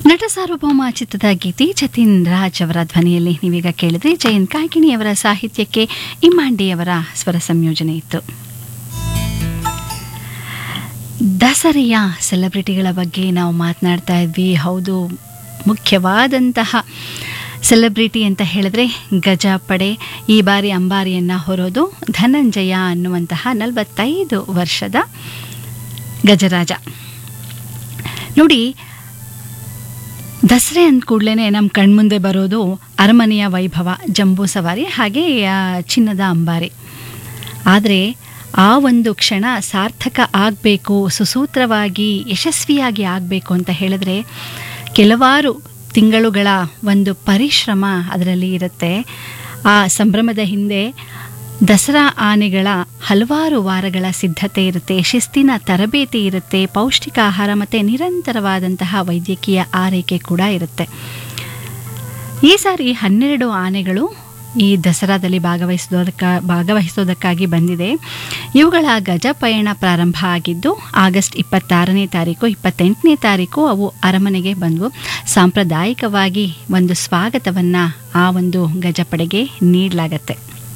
ನಟ ಸಾರ್ವಭೌಮ ಚಿತ್ರದ ಗೀತೆ ಜತಿನ್ ರಾಜ್ ಅವರ ಧ್ವನಿಯಲ್ಲಿ ನೀವೀಗ ಕೇಳಿದ್ರಿ ಜಯಂತ್ ಕಾಯ್ಕಿಣಿಯವರ ಸಾಹಿತ್ಯಕ್ಕೆ ಇಮ್ಮಾಂಡಿಯವರ ಸ್ವರ ಸಂಯೋಜನೆ ಇತ್ತು ದಸರೆಯ ಸೆಲೆಬ್ರಿಟಿಗಳ ಬಗ್ಗೆ ನಾವು ಮಾತನಾಡ್ತಾ ಇದ್ವಿ ಹೌದು ಮುಖ್ಯವಾದಂತಹ ಸೆಲೆಬ್ರಿಟಿ ಅಂತ ಹೇಳಿದ್ರೆ ಗಜ ಪಡೆ ಈ ಬಾರಿ ಅಂಬಾರಿಯನ್ನು ಹೊರೋದು ಧನಂಜಯ ಅನ್ನುವಂತಹ ನಲವತ್ತೈದು ವರ್ಷದ ಗಜರಾಜ ನೋಡಿ ದಸರೆ ಅಂದ ಕೂಡಲೇ ನಮ್ಮ ಕಣ್ಮುಂದೆ ಬರೋದು ಅರಮನೆಯ ವೈಭವ ಜಂಬೂ ಸವಾರಿ ಹಾಗೆ ಆ, ಚಿನ್ನದ ಅಂಬಾರಿ ಆದರೆ ಆ ಒಂದು ಕ್ಷಣ ಸಾರ್ಥಕ ಆಗಬೇಕು ಸುಸೂತ್ರವಾಗಿ ಯಶಸ್ವಿಯಾಗಿ ಆಗಬೇಕು ಅಂತ ಹೇಳಿದ್ರೆ ಕೆಲವಾರು ತಿಂಗಳುಗಳ ಒಂದು ಪರಿಶ್ರಮ ಅದರಲ್ಲಿ ಇರುತ್ತೆ ಆ ಸಂಭ್ರಮದ ಹಿಂದೆ ದಸರಾ ಆನೆಗಳ ಹಲವಾರು ವಾರಗಳ ಸಿದ್ಧತೆ ಇರುತ್ತೆ ಶಿಸ್ತಿನ ತರಬೇತಿ ಇರುತ್ತೆ ಪೌಷ್ಟಿಕ ಆಹಾರ ಮತ್ತು ನಿರಂತರವಾದಂತಹ ವೈದ್ಯಕೀಯ ಆರೈಕೆ ಕೂಡ ಇರುತ್ತೆ ಈ ಸಾರಿ ಹನ್ನೆರಡು ಆನೆಗಳು ಈ ದಸರಾದಲ್ಲಿ ಭಾಗವಹಿಸೋದಕ್ಕ ಭಾಗವಹಿಸೋದಕ್ಕಾಗಿ ಬಂದಿದೆ ಇವುಗಳ ಗಜ ಪಯಣ ಪ್ರಾರಂಭ ಆಗಿದ್ದು ಆಗಸ್ಟ್ ಇಪ್ಪತ್ತಾರನೇ ತಾರೀಕು ಇಪ್ಪತ್ತೆಂಟನೇ ತಾರೀಕು ಅವು ಅರಮನೆಗೆ ಬಂದವು ಸಾಂಪ್ರದಾಯಿಕವಾಗಿ ಒಂದು ಸ್ವಾಗತವನ್ನು ಆ ಒಂದು ಗಜಪಡೆಗೆ ನೀಡಲಾಗತ್ತೆ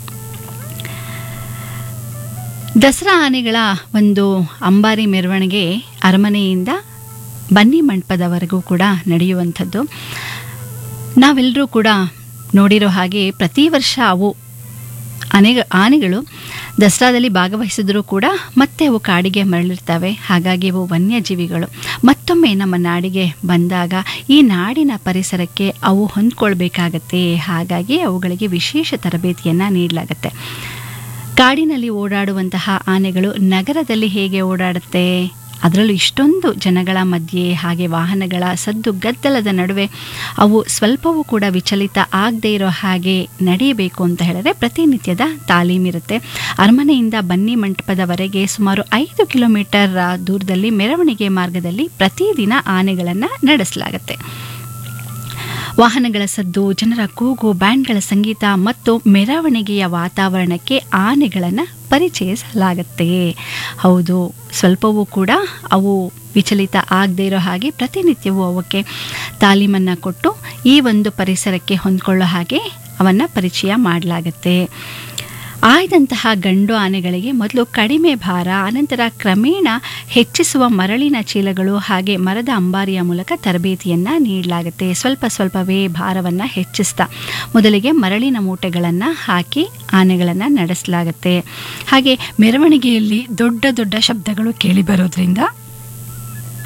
ದಸರಾ ಆನೆಗಳ ಒಂದು ಅಂಬಾರಿ ಮೆರವಣಿಗೆ ಅರಮನೆಯಿಂದ ಬನ್ನಿ ಮಂಟಪದವರೆಗೂ ಕೂಡ ನಡೆಯುವಂಥದ್ದು ನಾವೆಲ್ಲರೂ ಕೂಡ ನೋಡಿರೋ ಹಾಗೆ ಪ್ರತಿ ವರ್ಷ ಅವು ಆನೆ ಆನೆಗಳು ದಸರಾದಲ್ಲಿ ಭಾಗವಹಿಸಿದ್ರೂ ಕೂಡ ಮತ್ತೆ ಅವು ಕಾಡಿಗೆ ಮರಳಿರ್ತವೆ ಹಾಗಾಗಿ ಅವು ವನ್ಯಜೀವಿಗಳು ಮತ್ತೊಮ್ಮೆ ನಮ್ಮ ನಾಡಿಗೆ ಬಂದಾಗ ಈ ನಾಡಿನ ಪರಿಸರಕ್ಕೆ ಅವು ಹೊಂದ್ಕೊಳ್ಬೇಕಾಗತ್ತೆ ಹಾಗಾಗಿ ಅವುಗಳಿಗೆ ವಿಶೇಷ ತರಬೇತಿಯನ್ನು ನೀಡಲಾಗತ್ತೆ ಕಾಡಿನಲ್ಲಿ ಓಡಾಡುವಂತಹ ಆನೆಗಳು ನಗರದಲ್ಲಿ ಹೇಗೆ ಓಡಾಡುತ್ತೆ ಅದರಲ್ಲೂ ಇಷ್ಟೊಂದು ಜನಗಳ ಮಧ್ಯೆ ಹಾಗೆ ವಾಹನಗಳ ಸದ್ದು ಗದ್ದಲದ ನಡುವೆ ಅವು ಸ್ವಲ್ಪವೂ ಕೂಡ ವಿಚಲಿತ ಆಗದೇ ಇರೋ ಹಾಗೆ ನಡೆಯಬೇಕು ಅಂತ ಹೇಳಿದ್ರೆ ಪ್ರತಿನಿತ್ಯದ ತಾಲೀಮಿರುತ್ತೆ ಅರಮನೆಯಿಂದ ಬನ್ನಿ ಮಂಟಪದವರೆಗೆ ಸುಮಾರು ಐದು ಕಿಲೋಮೀಟರ್ ಆ, ದೂರದಲ್ಲಿ ಮೆರವಣಿಗೆ ಮಾರ್ಗದಲ್ಲಿ ಪ್ರತಿದಿನ ಆನೆಗಳನ್ನು ನಡೆಸಲಾಗುತ್ತೆ ವಾಹನಗಳ ಸದ್ದು ಜನರ ಕೂಗು ಬ್ಯಾಂಡ್ಗಳ ಸಂಗೀತ ಮತ್ತು ಮೆರವಣಿಗೆಯ ವಾತಾವರಣಕ್ಕೆ ಆನೆಗಳನ್ನು ಪರಿಚಯಿಸಲಾಗತ್ತೆ ಹೌದು ಸ್ವಲ್ಪವೂ ಕೂಡ ಅವು ವಿಚಲಿತ ಆಗದೇ ಇರೋ ಹಾಗೆ ಪ್ರತಿನಿತ್ಯವೂ ಅವಕ್ಕೆ ತಾಲೀಮನ್ನು ಕೊಟ್ಟು ಈ ಒಂದು ಪರಿಸರಕ್ಕೆ ಹೊಂದ್ಕೊಳ್ಳೋ ಹಾಗೆ ಅವನ್ನು ಪರಿಚಯ ಮಾಡಲಾಗತ್ತೆ ಆಯ್ದಂತಹ ಗಂಡು ಆನೆಗಳಿಗೆ ಮೊದಲು ಕಡಿಮೆ ಭಾರ ಅನಂತರ ಕ್ರಮೇಣ ಹೆಚ್ಚಿಸುವ ಮರಳಿನ ಚೀಲಗಳು ಹಾಗೆ ಮರದ ಅಂಬಾರಿಯ ಮೂಲಕ ತರಬೇತಿಯನ್ನು ನೀಡಲಾಗುತ್ತೆ ಸ್ವಲ್ಪ ಸ್ವಲ್ಪವೇ ಭಾರವನ್ನು ಹೆಚ್ಚಿಸ್ತಾ ಮೊದಲಿಗೆ ಮರಳಿನ ಮೂಟೆಗಳನ್ನು ಹಾಕಿ ಆನೆಗಳನ್ನು ನಡೆಸಲಾಗುತ್ತೆ ಹಾಗೆ ಮೆರವಣಿಗೆಯಲ್ಲಿ ದೊಡ್ಡ ದೊಡ್ಡ ಶಬ್ದಗಳು ಕೇಳಿಬರೋದ್ರಿಂದ